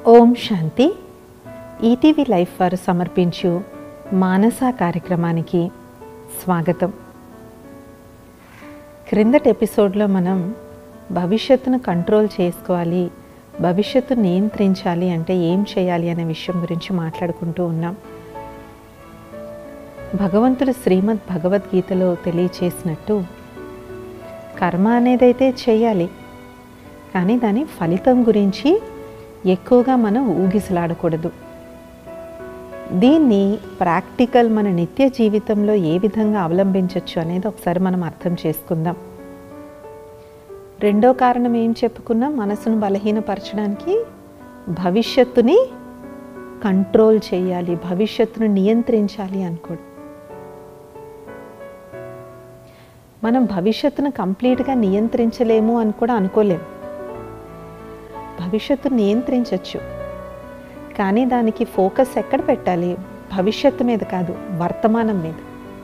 ఓం శాంతి ETV life వారు సమర్పించు మానస కార్యక్రమానికి స్వాగతం క్రిందటి ఎపిసోడ్లో మనం భవిష్యత్తును కంట్రోల్ చేసుకోవాలి భవిష్యత్తు నియంత్రించాలి అంటే ఏం చేయాలి అనే విషయం గురించి మాట్లాడుకుంటూ ఉన్నాం భగవంతుడు శ్రీమద్ భగవద్గీతలో తెలియచేసినట్టు కర్మ అనేదైతే చేయాలి కానీ దాని ఫలితం గురించి ఎక్కువగా మనం ఊగిసలాడకూడదు దీన్ని ప్రాక్టికల్ మన నిత్య జీవితంలో ఏ విధంగా అవలంబించవచ్చు అనేది ఒకసారి మనం అర్థం చేసుకుందాం రెండో కారణం ఏం చెప్పుకున్నాం మనసును బలహీనపరచడానికి భవిష్యత్తుని కంట్రోల్ చేయాలి భవిష్యత్తును నియంత్రించాలి అనుకోడు మనం భవిష్యత్తును కంప్లీట్గా నియంత్రించలేము అని కూడా అనుకోలేము భవిష్యత్తు నియంత్రించవచ్చు కానీ దానికి ఫోకస్ ఎక్కడ పెట్టాలి భవిష్యత్తు మీద కాదు వర్తమానం మీద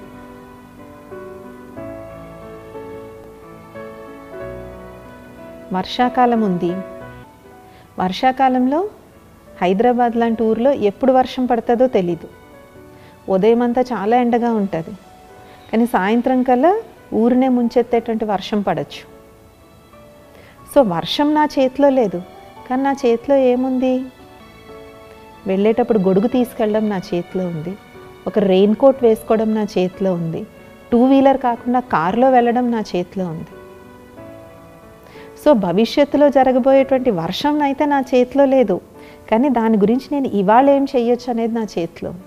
వర్షాకాలం ఉంది వర్షాకాలంలో హైదరాబాద్ లాంటి ఊర్లో ఎప్పుడు వర్షం పడుతుందో తెలీదు ఉదయం అంతా చాలా ఎండగా ఉంటుంది కానీ సాయంత్రం కల్లా ఊరినే ముంచెత్తేటువంటి వర్షం పడచ్చు సో వర్షం నా చేతిలో లేదు కానీ నా చేతిలో ఏముంది వెళ్ళేటప్పుడు గొడుగు తీసుకెళ్ళడం నా చేతిలో ఉంది ఒక రెయిన్ కోట్ వేసుకోవడం నా చేతిలో ఉంది టూ వీలర్ కాకుండా కారులో వెళ్ళడం నా చేతిలో ఉంది సో భవిష్యత్తులో జరగబోయేటువంటి వర్షం అయితే నా చేతిలో లేదు కానీ దాని గురించి నేను ఇవాళ ఏం చేయొచ్చు అనేది నా చేతిలో ఉంది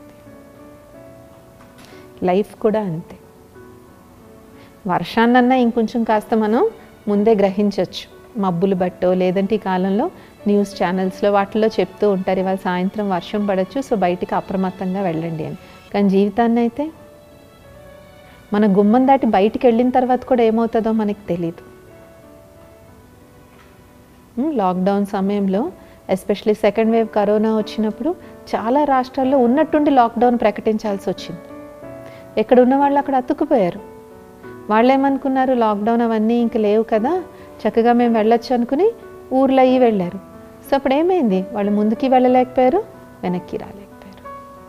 లైఫ్ కూడా అంతే వర్షాన్నన్నా ఇంకొంచెం కాస్త మనం ముందే గ్రహించవచ్చు మబ్బులు బట్టో లేదంటే ఈ కాలంలో న్యూస్ ఛానల్స్లో వాటిల్లో చెప్తూ ఉంటారు ఇవాళ సాయంత్రం వర్షం పడవచ్చు సో బయటికి అప్రమత్తంగా వెళ్ళండి అని కానీ జీవితాన్ని అయితే మన గుమ్మం దాటి బయటికి వెళ్ళిన తర్వాత కూడా ఏమవుతుందో మనకి తెలియదు లాక్డౌన్ సమయంలో ఎస్పెషలీ సెకండ్ వేవ్ కరోనా వచ్చినప్పుడు చాలా రాష్ట్రాల్లో ఉన్నట్టుండి లాక్డౌన్ ప్రకటించాల్సి వచ్చింది ఎక్కడ ఉన్న వాళ్ళు అక్కడ అతుక్కుపోయారు వాళ్ళు ఏమనుకున్నారు లాక్డౌన్ అవన్నీ ఇంక లేవు కదా చక్కగా మేము వెళ్ళొచ్చు అనుకుని ఊర్లో అయ్యి వెళ్ళారు సో అప్పుడు ఏమైంది వాళ్ళు ముందుకి వెళ్ళలేకపోయారు వెనక్కి రాలేకపోయారు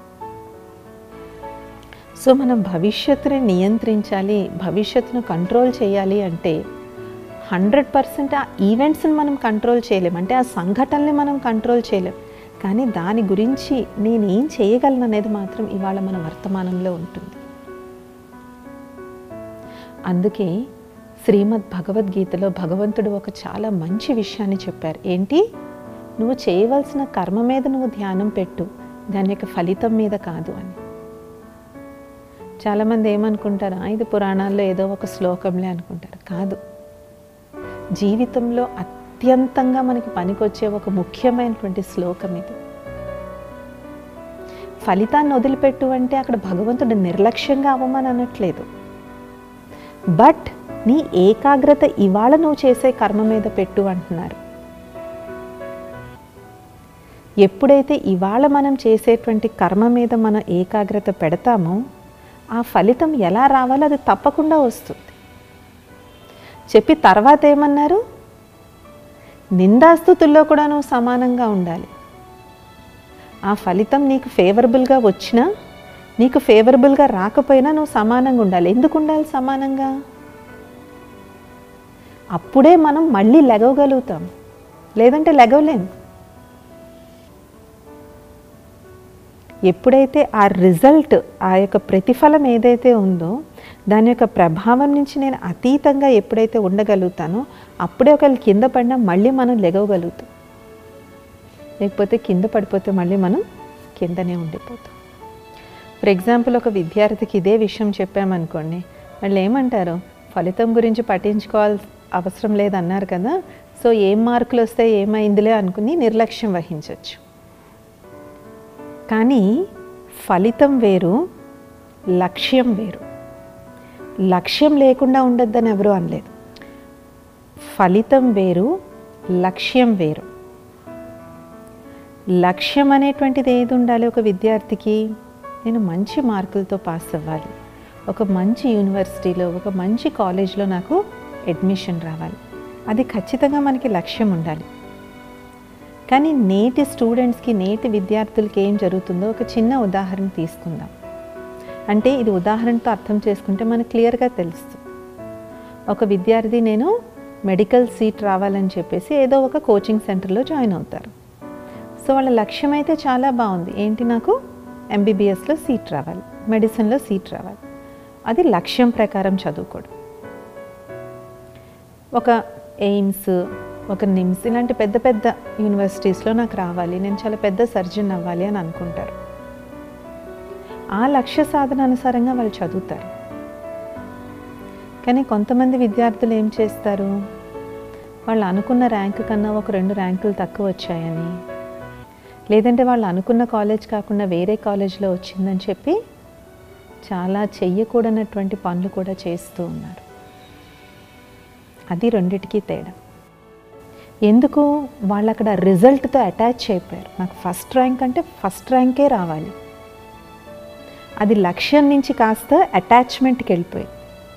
సో మనం భవిష్యత్తుని నియంత్రించాలి భవిష్యత్తును కంట్రోల్ చేయాలి అంటే హండ్రెడ్ పర్సెంట్ ఆ ఈవెంట్స్ని మనం కంట్రోల్ చేయలేం అంటే ఆ సంఘటనల్ని మనం కంట్రోల్ చేయలేం కానీ దాని గురించి నేనేం చేయగలను అనేది మాత్రం ఇవాళ మన వర్తమానంలో ఉంటుంది అందుకే శ్రీమద్ భగవద్గీతలో భగవంతుడు ఒక చాలా మంచి విషయాన్ని చెప్పారు ఏంటి నువ్వు చేయవలసిన కర్మ మీద నువ్వు ధ్యానం పెట్టు దాని యొక్క ఫలితం మీద కాదు అని చాలామంది ఏమనుకుంటారు "ఆ, ఇది పురాణాల్లో ఏదో ఒక శ్లోకంలే అనుకుంటారు కాదు జీవితంలో అత్యంతంగా మనకి పనికొచ్చే ఒక ముఖ్యమైనటువంటి శ్లోకం ఇది ఫలితాన్ని వదిలిపెట్టు అంటే అక్కడ భగవంతుడు నిర్లక్ష్యంగా అవ్వమని అనట్లేదు బట్ నీ ఏకాగ్రత ఇవాళ నువ్వు చేసే కర్మ మీద పెట్టు అంటున్నారు ఎప్పుడైతే ఇవాళ మనం చేసేటువంటి కర్మ మీద మనం ఏకాగ్రత పెడతామో ఆ ఫలితం ఎలా రావాలో అది తప్పకుండా వస్తుంది చెప్పి తర్వాత ఏమన్నారు నిందాస్తుతుల్లో కూడా నువ్వు సమానంగా ఉండాలి ఆ ఫలితం నీకు ఫేవరబుల్గా వచ్చినా నీకు ఫేవరబుల్గా రాకపోయినా నువ్వు సమానంగా ఉండాలి ఎందుకు ఉండాలి సమానంగా అప్పుడే మనం మళ్ళీ లెగవగలుగుతాం లేదంటే లెగవలేం ఎప్పుడైతే ఆ రిజల్ట్ ఆ యొక్క ప్రతిఫలం ఏదైతే ఉందో దాని యొక్క ప్రభావం నుంచి నేను అతీతంగా ఎప్పుడైతే ఉండగలుగుతానో అప్పుడే ఒకవేళ కింద పడినా మళ్ళీ మనం లెగవగలుగుతాం లేకపోతే కింద పడిపోతే మళ్ళీ మనం కిందనే ఉండిపోతాం ఫర్ ఎగ్జాంపుల్ ఒక విద్యార్థికి ఇదే విషయం చెప్పామనుకోండి వాళ్ళు ఏమంటారు ఫలితం గురించి పట్టించుకోవాల్సి అవసరం లేదన్నారు కదా సో ఏం మార్కులు వస్తే ఏమైందిలే అనుకుని నిర్లక్ష్యం వహించవచ్చు కానీ ఫలితం వేరు లక్ష్యం వేరు లక్ష్యం లేకుండా ఉండొద్దని ఎవరూ అనలేదు ఫలితం వేరు లక్ష్యం వేరు లక్ష్యం అనేటువంటిది ఏది ఉండాలి ఒక విద్యార్థికి నేను మంచి మార్కులతో పాస్ అవ్వాలి ఒక మంచి యూనివర్సిటీలో ఒక మంచి కాలేజ్లో నాకు అడ్మిషన్ రావాలి అది ఖచ్చితంగా మనకి లక్ష్యం ఉండాలి కానీ నేటి స్టూడెంట్స్కి నేటి విద్యార్థులకి ఏం జరుగుతుందో ఒక చిన్న ఉదాహరణ తీసుకుందాం అంటే ఇది ఉదాహరణతో అర్థం చేసుకుంటే మనకు క్లియర్గా తెలుస్తుంది ఒక విద్యార్థి నేను మెడికల్ సీట్ రావాలని చెప్పేసి ఏదో ఒక కోచింగ్ సెంటర్లో జాయిన్ అవుతారు సో వాళ్ళ లక్ష్యం అయితే చాలా బాగుంది ఏంటి నాకు ఎంబీబీఎస్లో సీట్ రావాలి మెడిసిన్లో సీట్ రావాలి అది లక్ష్యం ప్రకారం చదువుకోవడం ఒక ఎయిమ్స్ ఒక నిమ్స్ ఇలాంటి పెద్ద పెద్ద యూనివర్సిటీస్లో నాకు రావాలి నేను చాలా పెద్ద సర్జన్ అవ్వాలి అని అనుకుంటారు ఆ లక్ష్య సాధన అనుసారంగా వాళ్ళు చదువుతారు కానీ కొంతమంది విద్యార్థులు ఏం చేస్తారు వాళ్ళు అనుకున్న ర్యాంక్ కన్నా ఒక రెండు ర్యాంకులు తక్కువ వచ్చాయని లేదంటే వాళ్ళు అనుకున్న కాలేజ్ కాకుండా వేరే కాలేజ్లో వచ్చిందని చెప్పి చాలా చెయ్యకూడనటువంటి పనులు కూడా చేస్తూ ఉన్నారు అది రెండిటికి తేడా ఎందుకు వాళ్ళు అక్కడ రిజల్ట్తో అటాచ్ అయిపోయారు నాకు ఫస్ట్ ర్యాంక్ అంటే ఫస్ట్ ర్యాంకే రావాలి అది లక్ష్యం నుంచి కాస్త అటాచ్మెంట్కి వెళ్ళిపోయి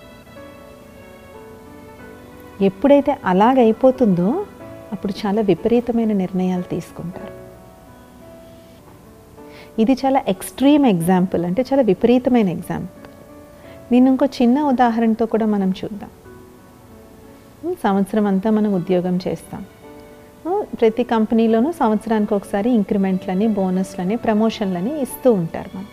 ఎప్పుడైతే అలాగైపోతుందో అప్పుడు చాలా విపరీతమైన నిర్ణయాలు తీసుకుంటారు ఇది చాలా ఎక్స్ట్రీమ్ ఎగ్జాంపుల్ అంటే చాలా విపరీతమైన ఎగ్జాంపుల్ దీన్ని ఇంకో చిన్న ఉదాహరణతో కూడా మనం చూద్దాం సంవత్సరం అంతా మనం ఉద్యోగం చేస్తాం ప్రతి కంపెనీలోనూ సంవత్సరానికి ఒకసారి ఇంక్రిమెంట్లని బోనస్లని ప్రమోషన్లని ఇస్తూ ఉంటారు మనం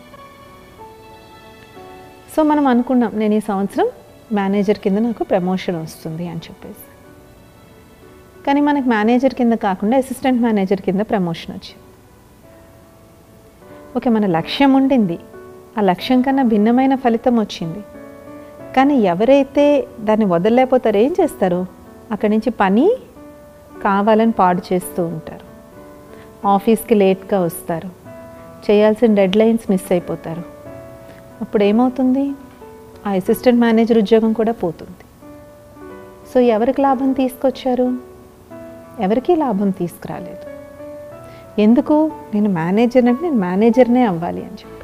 సో మనం అనుకున్నాం నేను ఈ సంవత్సరం మేనేజర్ కింద నాకు ప్రమోషన్ వస్తుంది అని చెప్పేసి కానీ మనకు మేనేజర్ కింద కాకుండా అసిస్టెంట్ మేనేజర్ కింద ప్రమోషన్ వచ్చింది ఓకే మన లక్ష్యం ఉండింది ఆ లక్ష్యం కన్నా భిన్నమైన ఫలితం వచ్చింది కానీ ఎవరైతే దాన్ని వదలలేకపోతారో ఏం చేస్తారు అక్కడి నుంచి పని కావాలని పాడు చేస్తూ ఉంటారు ఆఫీస్కి లేట్గా వస్తారు చేయాల్సిన డెడ్ లైన్స్ మిస్ అయిపోతారు అప్పుడు ఏమవుతుంది ఆ అసిస్టెంట్ మేనేజర్ ఉద్యోగం కూడా పోతుంది సో ఎవరికి లాభం తీసుకొచ్చారు ఎవరికీ లాభం తీసుకురాలేదు ఎందుకు నేను మేనేజర్ అంటే నేను మేనేజర్నే అవ్వాలి అని చెప్పి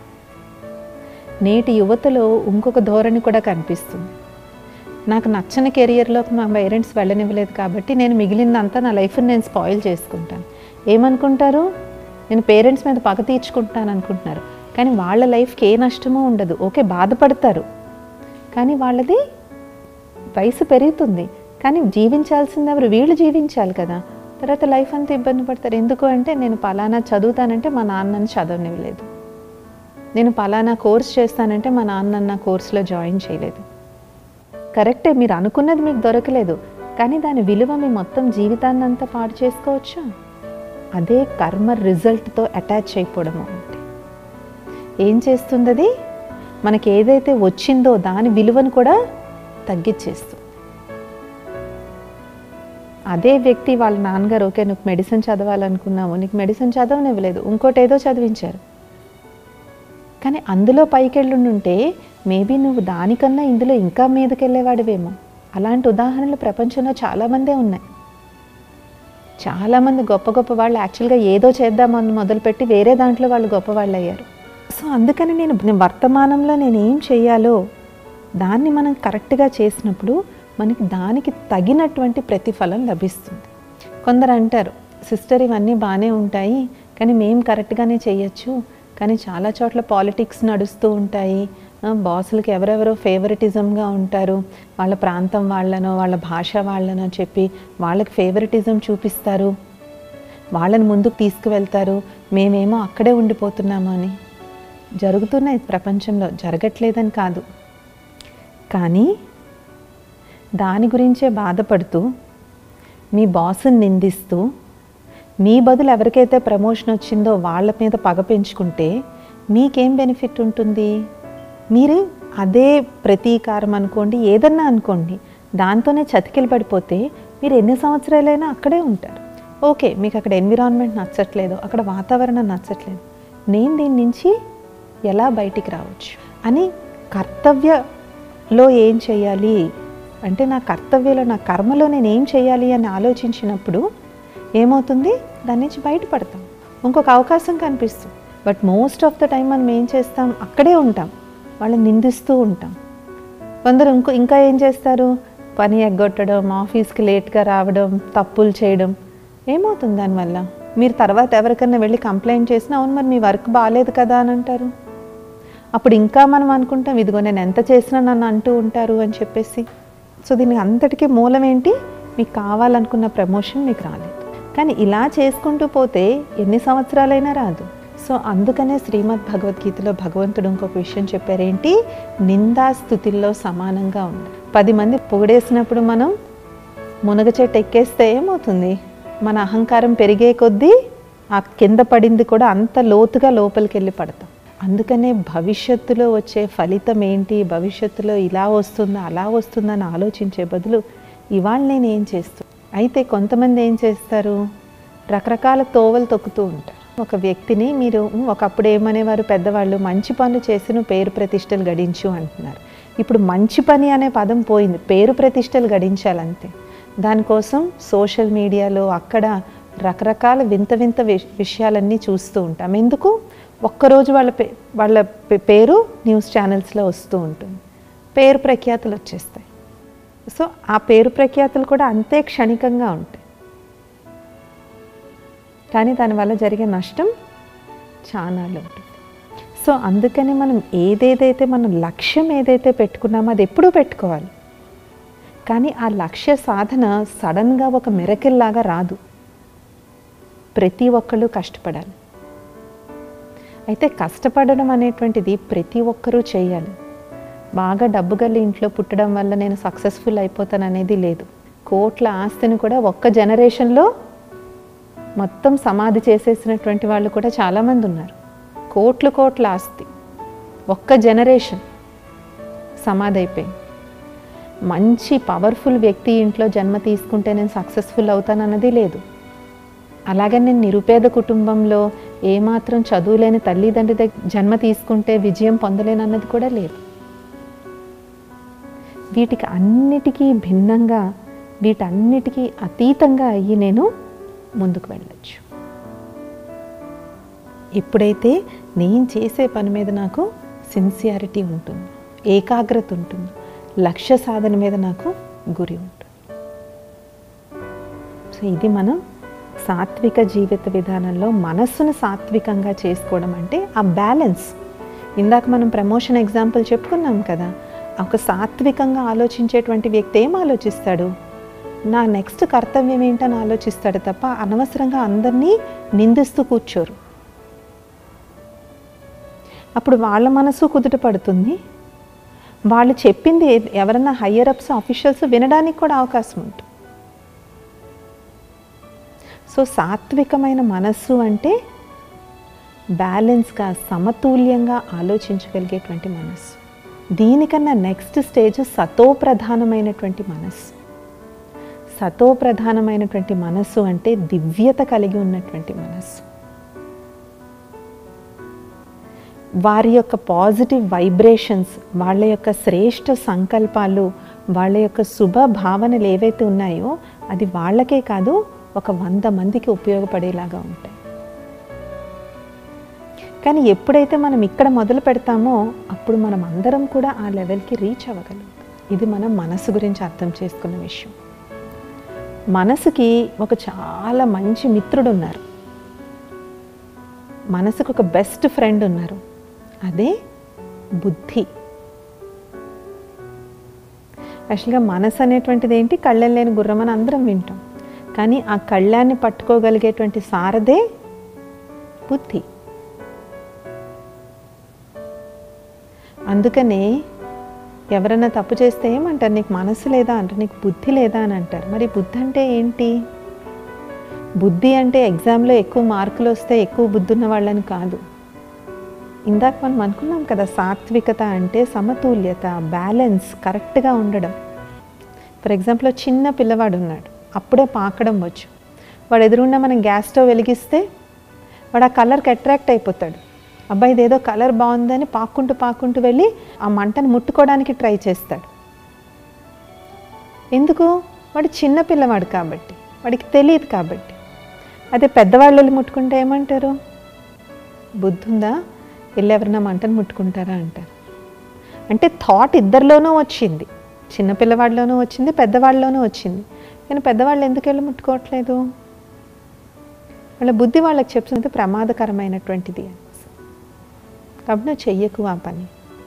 నేటి యువతలో ఇంకొక ధోరణి కూడా కనిపిస్తుంది నాకు నచ్చని కెరియర్లోకి మా పేరెంట్స్ వెళ్ళనివ్వలేదు కాబట్టి నేను మిగిలిందంతా నా లైఫ్ని నేను స్పాయిల్ చేసుకుంటాను ఏమనుకుంటారు నేను పేరెంట్స్ మీద పగ తీర్చుకుంటాను అనుకుంటున్నారు కానీ వాళ్ళ లైఫ్కి ఏ నష్టమో ఉండదు ఓకే బాధపడతారు కానీ వాళ్ళది వయసు పెరుగుతుంది కానీ జీవించాల్సింది ఎవరు వీళ్ళు జీవించాలి కదా తర్వాత లైఫ్ అంతా ఇబ్బంది పడతారు ఎందుకు అంటే నేను పలానా చదువుతానంటే మా నాన్నని చదవనివ్వలేదు నేను పలానా కోర్స్ చేస్తానంటే మా నాన్న నా కోర్సులో జాయిన్ చేయలేదు కరెక్టే మీరు అనుకున్నది మీకు దొరకలేదు కానీ దాని విలువ మీ మొత్తం జీవితాన్ని అంతా పాడు చేసుకోవచ్చా అదే కర్మ రిజల్ట్తో అటాచ్ అయిపోవడం అంటే ఏం చేస్తుంది అది మనకి ఏదైతే వచ్చిందో దాని విలువను కూడా తగ్గించేస్తుంది అదే వ్యక్తి వాళ్ళ నాన్నగారు ఓకే నువ్వు మెడిసిన్ చదవాలనుకున్నావు నీకు మెడిసిన్ చదవనివ్వలేదు ఇంకోటి ఏదో చదివించారు కానీ అందులో పైకెళ్ళుంటే మేబీ నువ్వు దానికన్నా ఇందులో ఇంకా మీదకి వెళ్ళేవాడివేమో అలాంటి ఉదాహరణలు ప్రపంచంలో చాలామందే ఉన్నాయి చాలామంది గొప్ప గొప్ప వాళ్ళు యాక్చువల్గా ఏదో చేద్దామని మొదలుపెట్టి వేరే దాంట్లో వాళ్ళు గొప్ప వాళ్ళు అయ్యారు సో అందుకని నేను నేను వర్తమానంలో నేను ఏం చేయాలో దాన్ని మనం కరెక్ట్గా చేసినప్పుడు మనకి దానికి తగినటువంటి ప్రతిఫలం లభిస్తుంది కొందరు అంటారు సిస్టర్ ఇవన్నీ బాగానే ఉంటాయి కానీ మేము కరెక్ట్గానే చేయొచ్చు కానీ చాలా చోట్ల పాలిటిక్స్ నడుస్తూ ఉంటాయి బాసులకి ఎవరెవరో ఫేవరెటిజంగా ఉంటారు వాళ్ళ ప్రాంతం వాళ్ళనో వాళ్ళ భాష వాళ్ళనో చెప్పి వాళ్ళకి ఫేవరెటిజం చూపిస్తారు వాళ్ళని ముందుకు తీసుకువెళ్తారు మేమేమో అక్కడే ఉండిపోతున్నాము అని జరుగుతున్నాయి ప్రపంచంలో జరగట్లేదని కాదు కానీ దాని గురించే బాధపడుతూ మీ బాసుని నిందిస్తూ మీ బదులు ఎవరికైతే ప్రమోషన్ వచ్చిందో వాళ్ళ మీద పగ పెంచుకుంటే మీకేం బెనిఫిట్ ఉంటుంది మీరు అదే ప్రతీకారం అనుకోండి ఏదన్నా అనుకోండి దాంతోనే చతికిలు పడిపోతే మీరు ఎన్ని సంవత్సరాలైనా అక్కడే ఉంటారు ఓకే మీకు అక్కడ ఎన్విరాన్మెంట్ నచ్చట్లేదు అక్కడ వాతావరణం నచ్చట్లేదు నేను దీని నుంచి ఎలా బయటికి రావచ్చు అని కర్తవ్యలో ఏం చేయాలి అంటే నా కర్తవ్యంలో నా కర్మలో నేను ఏం చేయాలి అని ఆలోచించినప్పుడు ఏమవుతుంది దాని నుంచి బయటపడతాం ఇంకొక అవకాశం కనిపిస్తుంది but most of the time మనం ఏం చేస్తాం అక్కడే ఉంటాం వాళ్ళని నిందిస్తూ ఉంటాం కొందరు ఇంకో ఇంకా ఏం చేస్తారు పని ఎగ్గొట్టడం ఆఫీస్కి లేట్గా రావడం తప్పులు చేయడం ఏమవుతుంది దానివల్ల మీరు తర్వాత ఎవరికైనా వెళ్ళి కంప్లైంట్ చేసినా అవును మరి మీ వర్క్ బాగాలేదు కదా అని అంటారు అప్పుడు ఇంకా మనం అనుకుంటాం ఇదిగో నేను ఎంత చేసినా నన్ను అంటూ ఉంటారు అని చెప్పేసి సో దీనికి అంతటికీ మూలం ఏంటి మీకు కావాలనుకున్న ప్రమోషన్ మీకు రాలేదు కానీ ఇలా చేసుకుంటూ పోతే ఎన్ని సంవత్సరాలైనా రాదు సో అందుకనే శ్రీమద్ భగవద్గీతలో భగవంతుడు ఇంకొక విషయం చెప్పారేంటి నిందా స్థుతిల్లో సమానంగా ఉంది పది మంది పొగిడేసినప్పుడు మనం మునగ చెట్టు ఎక్కేస్తే ఏమవుతుంది మన అహంకారం పెరిగే కొద్దీ ఆ కింద పడింది కూడా అంత లోతుగా లోపలికి వెళ్ళి పడతాం అందుకనే భవిష్యత్తులో వచ్చే ఫలితం ఏంటి భవిష్యత్తులో ఇలా వస్తుందా అలా వస్తుందా అని ఆలోచించే బదులు ఇవాళ నేను ఏం చేస్తూ అయితే కొంతమంది ఏం చేస్తారు రకరకాల తోవలు తొక్కుతూ ఉంటారు ఒక వ్యక్తిని మీరు "ఉమ్, ఒకప్పుడు ఏమనేవారు పెద్దవాళ్ళు మంచి పనులు చేసి నువ్వు పేరు ప్రతిష్టలు గడించు అంటున్నారు ఇప్పుడు మంచి పని అనే పదం పోయింది పేరు ప్రతిష్టలు గడించాలంతే దానికోసం సోషల్ మీడియాలో అక్కడ రకరకాల వింత వింత విష- విషయాలన్నీ చూస్తూ ఉంటాం ఎందుకు ఒక్కరోజు వాళ్ళ పే వాళ్ళ పే- పేరు న్యూస్ ఛానల్స్లో వస్తూ ఉంటుంది పేరు ప్రఖ్యాతులు వచ్చేస్తాయి సో ఆ పేరు ప్రఖ్యాతులు కూడా అంతే క్షణికంగా ఉంటాయి కానీ దానివల్ల జరిగే నష్టం చాలా ఉంటుంది సో అందుకని మనం ఏదేదైతే మనం లక్ష్యం ఏదైతే పెట్టుకున్నామో అది ఎప్పుడూ పెట్టుకోవాలి కానీ ఆ లక్ష్య సాధన సడన్గా ఒక మిరకిల్ లాగా రాదు ప్రతి ఒక్కళ్ళు కష్టపడాలి అయితే కష్టపడడం అనేటువంటిది ప్రతి ఒక్కరూ చేయాలి బాగా డబ్బు గల ఇంట్లో పుట్టడం వల్ల నేను సక్సెస్ఫుల్ అయిపోతాను అనేది లేదు కోట్ల ఆస్తిని కూడా ఒక్క జనరేషన్లో మొత్తం సమాధి చేసేసినటువంటి వాళ్ళు కూడా చాలామంది ఉన్నారు కోట్లు కోట్ల ఆస్తి ఒక్క జనరేషన్ సమాధి అయిపోయింది మంచి పవర్ఫుల్ వ్యక్తి ఇంట్లో జన్మ తీసుకుంటే నేను సక్సెస్ఫుల్ అవుతానన్నది లేదు అలాగే నేను నిరుపేద కుటుంబంలో ఏమాత్రం చదువులేని తల్లిదండ్రి దగ్గర జన్మ తీసుకుంటే విజయం పొందలేనన్నది కూడా లేదు వీటికి అన్నిటికీ భిన్నంగా వీటన్నిటికీ అతీతంగా అయ్యి నేను ముందుకు వెళ్ళచ్చు ఎప్పుడైతే నేను చేసే పని మీద నాకు సిన్సియారిటీ ఉంటుంది ఏకాగ్రత ఉంటుంది లక్ష్య సాధన మీద నాకు గురి ఉంటుంది సో ఇది మనం సాత్విక జీవిత విధానంలో మనస్సును సాత్వికంగా చేసుకోవడం అంటే ఆ బ్యాలెన్స్ ఇందాక మనం ప్రమోషన్ ఎగ్జాంపుల్ చెప్పుకున్నాం కదా ఒక సాత్వికంగా ఆలోచించేటువంటి వ్యక్తి ఏం ఆలోచిస్తాడు నా నెక్స్ట్ కర్తవ్యం ఏంటని ఆలోచిస్తాడు తప్ప అనవసరంగా అందరినీ నిందిస్తూ కూర్చోరు అప్పుడు వాళ్ళ మనసు కుదుట పడుతుంది వాళ్ళు చెప్పింది ఏ- ఎవరన్నా హయ్యర్ అప్స్ ఆఫీషియల్స్ వినడానికి కూడా అవకాశం ఉంటుంది సో సాత్వికమైన మనస్సు అంటే బ్యాలెన్స్గా సమతుల్యంగా ఆలోచించగలిగేటువంటి మనస్సు దీనికన్నా నెక్స్ట్ స్టేజ్ సతో ప్రధానమైనటువంటి మనస్సు సతో ప్రధానమైనటువంటి మనస్సు అంటే దివ్యత కలిగి ఉన్నటువంటి మనస్సు వారి యొక్క పాజిటివ్ వైబ్రేషన్స్ వాళ్ళ యొక్క శ్రేష్ఠ సంకల్పాలు వాళ్ళ యొక్క శుభ భావనలు ఏవైతే ఉన్నాయో అది వాళ్ళకే కాదు ఒక వంద మందికి ఉపయోగపడేలాగా ఉంటాయి కానీ ఎప్పుడైతే మనం ఇక్కడ మొదలు పెడతామో అప్పుడు మనం అందరం కూడా ఆ లెవెల్కి రీచ్ అవ్వగలం ఇది మనం మనసు గురించి అర్థం చేసుకున్న విషయం మనసుకి ఒక చాలా మంచి మిత్రుడు ఉన్నారు మనసుకు ఒక బెస్ట్ ఫ్రెండ్ ఉన్నారు అదే బుద్ధి యాక్చువల్గా మనసు అనేటువంటిది ఏంటి కళ్ళెం లేని గుర్రం అని అందరం వింటాం కానీ ఆ కళ్ళాన్ని పట్టుకోగలిగేటువంటి సారదే బుద్ధి అందుకనే ఎవరైనా తప్పు చేస్తే ఏమంటారు నీకు మనసు లేదా అంటారు నీకు బుద్ధి లేదా అని అంటారు మరి బుద్ధి అంటే ఏంటి బుద్ధి అంటే ఎగ్జామ్లో ఎక్కువ మార్కులు వస్తే ఎక్కువ బుద్ధి ఉన్న వాళ్ళని కాదు ఇందాక మనం అనుకున్నాం కదా సాత్వికత అంటే సమతుల్యత బ్యాలెన్స్ కరెక్ట్గా ఉండడం ఫర్ ఎగ్జాంపుల్ చిన్న పిల్లవాడు ఉన్నాడు అప్పుడే పాకడం వచ్చు వాడు ఎదురున్న మనం గ్యాస్ స్టవ్ వెలిగిస్తే వాడు ఆ కలర్కి అట్రాక్ట్ అయిపోతాడు అబ్బాయి ఇదేదో కలర్ బాగుందని పాక్కుంటూ పాక్కుంటూ వెళ్ళి ఆ మంటను ముట్టుకోవడానికి ట్రై చేస్తాడు ఎందుకు వాడు చిన్న పిల్లవాడు కాబట్టి వాడికి తెలియదు కాబట్టి అదే పెద్దవాళ్ళు వెళ్ళి ముట్టుకుంటే ఏమంటారు బుద్ధి ఉందా వెళ్ళి ఎవరైనా మంటను ముట్టుకుంటారా అంటారు అంటే థాట్ ఇద్దరిలోనూ వచ్చింది చిన్న పిల్లవాడిలోనూ వచ్చింది పెద్దవాళ్ళలోనూ వచ్చింది కానీ పెద్దవాళ్ళు ఎందుకు వెళ్ళి ముట్టుకోవట్లేదు వాళ్ళ బుద్ధి వాళ్ళకి చెప్తుంది ప్రమాదకరమైనటువంటిది అని కాబట్టి నువ్వు చెయ్యకు ఆ పని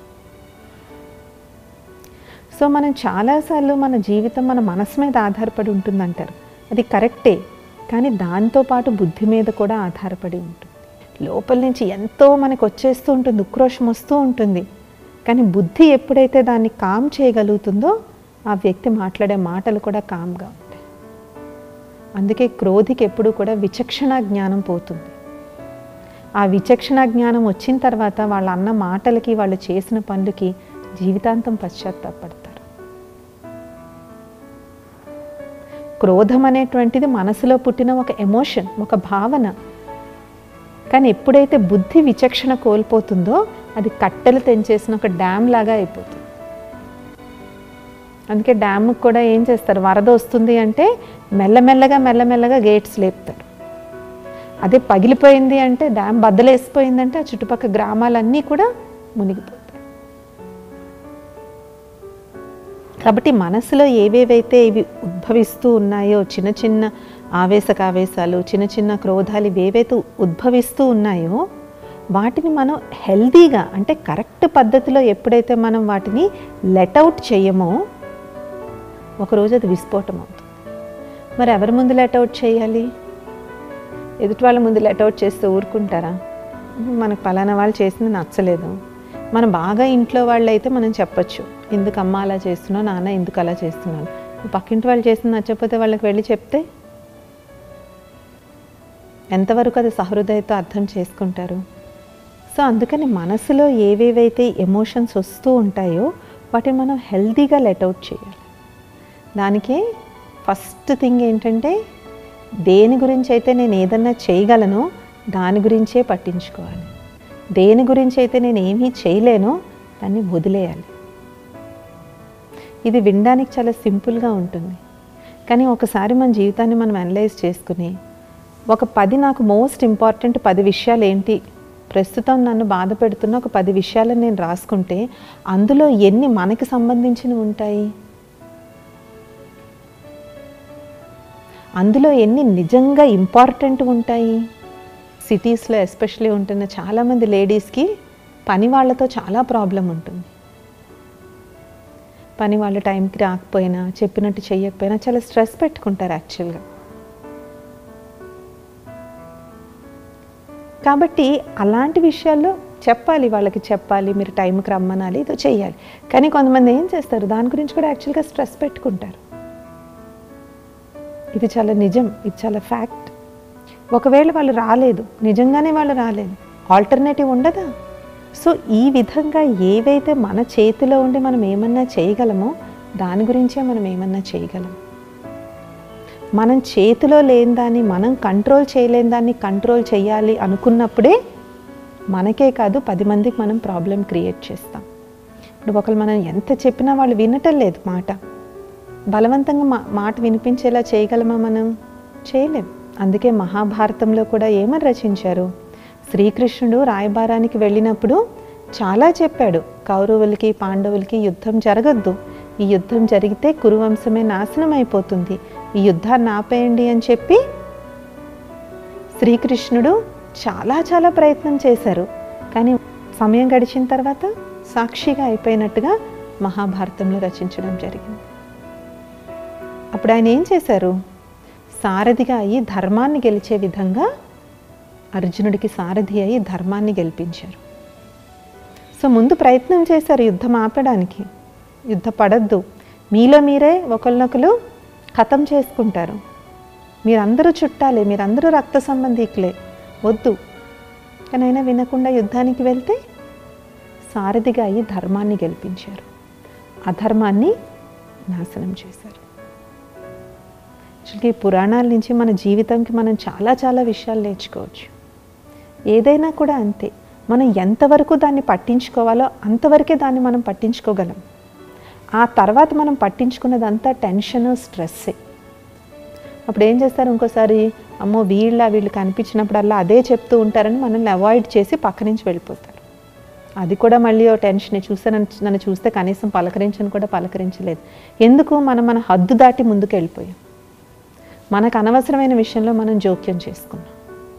సో మనం చాలాసార్లు మన జీవితం మన మనసు మీద ఆధారపడి ఉంటుందంటారు అది కరెక్టే కానీ దాంతోపాటు బుద్ధి మీద కూడా ఆధారపడి ఉంటుంది లోపల నుంచి ఎంతో మనకు వచ్చేస్తూ ఉంటుంది ఉక్రోషం వస్తూ ఉంటుంది కానీ బుద్ధి ఎప్పుడైతే దాన్ని కామ్ చేయగలుగుతుందో ఆ వ్యక్తి మాట్లాడే మాటలు కూడా కామ్గా ఉంటాయి అందుకే క్రోధికి ఎప్పుడు కూడా విచక్షణ జ్ఞానం పోతుంది ఆ విచక్షణ జ్ఞానం వచ్చిన తర్వాత వాళ్ళ అన్న మాటలకి వాళ్ళు చేసిన పనులకి జీవితాంతం పశ్చాత్తాపడతారు క్రోధం అనేటువంటిది మనసులో పుట్టిన ఒక ఎమోషన్ ఒక భావన కానీ ఎప్పుడైతే బుద్ధి విచక్షణ కోల్పోతుందో అది కట్టెలు తెంచేసిన ఒక డ్యామ్ లాగా అయిపోతుంది అందుకే డ్యామ్కి కూడా ఏం చేస్తారు వరద వస్తుంది అంటే మెల్లమెల్లగా మెల్లమెల్లగా గేట్స్ లేపుతారు అదే పగిలిపోయింది అంటే డ్యామ్ బద్దలేసిపోయిందంటే ఆ చుట్టుపక్కల గ్రామాలన్నీ కూడా మునిగిపోతాయి కాబట్టి మనసులో ఏవేవైతే ఇవి ఉద్భవిస్తూ ఉన్నాయో చిన్న చిన్న ఆవేశకావేశాలు చిన్న చిన్న క్రోధాలు ఇవేవైతే ఉద్భవిస్తూ ఉన్నాయో వాటిని మనం హెల్దీగా అంటే కరెక్ట్ పద్ధతిలో ఎప్పుడైతే మనం వాటిని లెట్అవుట్ చేయమో ఒకరోజు అది విస్ఫోటం అవుతుంది మరి ఎవరి ముందు లెట్అవుట్ చేయాలి ఎదుటి వాళ్ళ ముందు లెట్అవుట్ చేస్తే ఊరుకుంటారా మనకు పలానా వాళ్ళు చేసింది నచ్చలేదు మనం బాగా ఇంట్లో వాళ్ళు అయితే మనం చెప్పొచ్చు ఎందుకు అమ్మ అలా చేస్తున్నావు నాన్న ఎందుకు అలా చేస్తున్నాను పక్కింటి వాళ్ళు చేసింది నచ్చకపోతే వాళ్ళకి వెళ్ళి చెప్తే ఎంతవరకు అది సహృదయతో అర్థం చేసుకుంటారు సో అందుకని మనసులో ఏవేవైతే ఎమోషన్స్ వస్తూ ఉంటాయో వాటిని మనం హెల్తీగా లెట్అవుట్ చేయాలి దానికే ఫస్ట్ థింగ్ ఏంటంటే దేని గురించి అయితే నేను ఏదన్నా చేయగలనో దాని గురించే పట్టించుకోవాలి దేని గురించి అయితే నేను ఏమీ చేయలేనో దాన్ని వదిలేయాలి ఇది వినడానికి చాలా సింపుల్గా ఉంటుంది కానీ ఒకసారి మన జీవితాన్ని మనం అనలైజ్ చేసుకుని ఒక పది నాకు మోస్ట్ ఇంపార్టెంట్ పది విషయాలు ఏంటి ప్రస్తుతం నన్ను బాధ పెడుతున్న ఒక పది విషయాలను నేను రాసుకుంటే అందులో ఎన్ని మనకి సంబంధించినవి ఉంటాయి అందులో ఎన్ని నిజంగా ఇంపార్టెంట్ ఉంటాయి సిటీస్లో ఎస్పెషలీ ఉంటున్న చాలామంది లేడీస్కి పని వాళ్ళతో చాలా ప్రాబ్లం ఉంటుంది పని వాళ్ళ టైంకి రాకపోయినా చెప్పినట్టు చెయ్యకపోయినా చాలా స్ట్రెస్ పెట్టుకుంటారు యాక్చువల్గా కాబట్టి అలాంటి విషయాల్లో చెప్పాలి వాళ్ళకి చెప్పాలి మీరు టైంకి రమ్మనాలి ఇదో చెయ్యాలి కానీ కొంతమంది ఏం చేస్తారు దాని గురించి కూడా యాక్చువల్గా స్ట్రెస్ పెట్టుకుంటారు ఇది చాలా నిజం ఇది చాలా ఫ్యాక్ట్ ఒకవేళ వాళ్ళు రాలేదు నిజంగానే వాళ్ళు రాలేదు ఆల్టర్నేటివ్ ఉండదా సో ఈ విధంగా ఏవైతే మన చేతిలో ఉండి మనం ఏమన్నా చేయగలమో దాని గురించే మనం ఏమన్నా చేయగలం మనం చేతిలో లేని దాన్ని మనం కంట్రోల్ చేయలేని దాన్ని కంట్రోల్ చేయాలి అనుకున్నప్పుడే మనకే కాదు పది మందికి మనం ప్రాబ్లం క్రియేట్ చేస్తాం ఇప్పుడు ఒకరు మనం ఎంత చెప్పినా వాళ్ళు వినటం లేదు మాట బలవంతంగా మా మాట వినిపించేలా చేయగలమా మనం చేయలేం అందుకే మహాభారతంలో కూడా ఏమని రచించారు శ్రీకృష్ణుడు రాయబారానికి వెళ్ళినప్పుడు చాలా చెప్పాడు కౌరవులకి పాండవులకి యుద్ధం జరగద్దు ఈ యుద్ధం జరిగితే కురువంశమే నాశనం అయిపోతుంది ఈ యుద్ధాన్ని ఆపేయండి అని చెప్పి శ్రీకృష్ణుడు చాలా చాలా ప్రయత్నం చేశారు కానీ సమయం గడిచిన తర్వాత సాక్షిగా అయిపోయినట్టుగా మహాభారతంలో రచించడం జరిగింది అప్పుడు ఆయన ఏం చేశారు సారథిగా అయ్యి ధర్మాన్ని గెలిచే విధంగా అర్జునుడికి సారథి అయి ధర్మాన్ని గెలిపించారు సో ముందు ప్రయత్నం చేశారు యుద్ధం ఆపడానికి యుద్ధ పడద్దు మీలో మీరే ఒకరినొకరు ఖతం చేసుకుంటారు మీరందరూ చుట్టాలే మీరందరూ రక్త సంబంధికులే వద్దు కానీ అయినా వినకుండా యుద్ధానికి వెళ్తే సారథిగా అయ్యి ధర్మాన్ని గెలిపించారు అధర్మాన్ని నాశనం చేశారు యాక్చువల్గా ఈ పురాణాల నుంచి మన జీవితంకి మనం చాలా చాలా విషయాలు నేర్చుకోవచ్చు ఏదైనా కూడా అంతే మనం ఎంతవరకు దాన్ని పట్టించుకోవాలో అంతవరకే దాన్ని మనం పట్టించుకోగలం ఆ తర్వాత మనం పట్టించుకున్నదంతా టెన్షన్ స్ట్రెస్సే అప్పుడు ఏం చేస్తారు ఇంకోసారి అమ్మో వీళ్ళ వీళ్ళు కనిపించినప్పుడల్లా అదే చెప్తూ ఉంటారని మనల్ని అవాయిడ్ చేసి పక్క నుంచి వెళ్ళిపోతారు అది కూడా మళ్ళీ ఓ టెన్షన్ చూస్తే నన్ను నన్ను చూస్తే కనీసం పలకరించని కూడా పలకరించలేదు ఎందుకు మనం మన హద్దు దాటి ముందుకు వెళ్ళిపోయాం మనకు అనవసరమైన విషయంలో మనం జోక్యం చేసుకున్నాం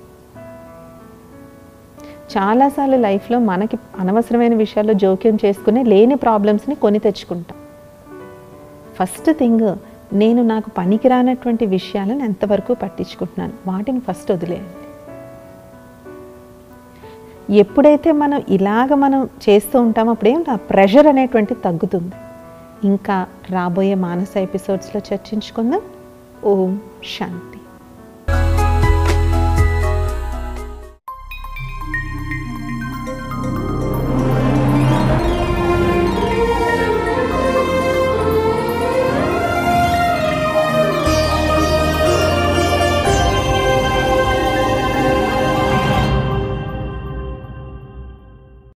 చాలాసార్లు లైఫ్లో మనకి అనవసరమైన విషయాల్లో జోక్యం చేసుకునే లేని ప్రాబ్లమ్స్ని కొని తెచ్చుకుంటాం ఫస్ట్ థింగ్ నేను నాకు పనికిరానటువంటి విషయాలను ఎంతవరకు పట్టించుకుంటున్నాను వాటిని ఫస్ట్ వదిలేయండి ఎప్పుడైతే మనం ఇలాగ మనం చేస్తూ ఉంటామో అప్పుడేం ఆ ప్రెషర్ అనేటువంటి తగ్గుతుంది ఇంకా రాబోయే మానస ఎపిసోడ్స్లో చర్చించుకుందాం ఓం శాంతి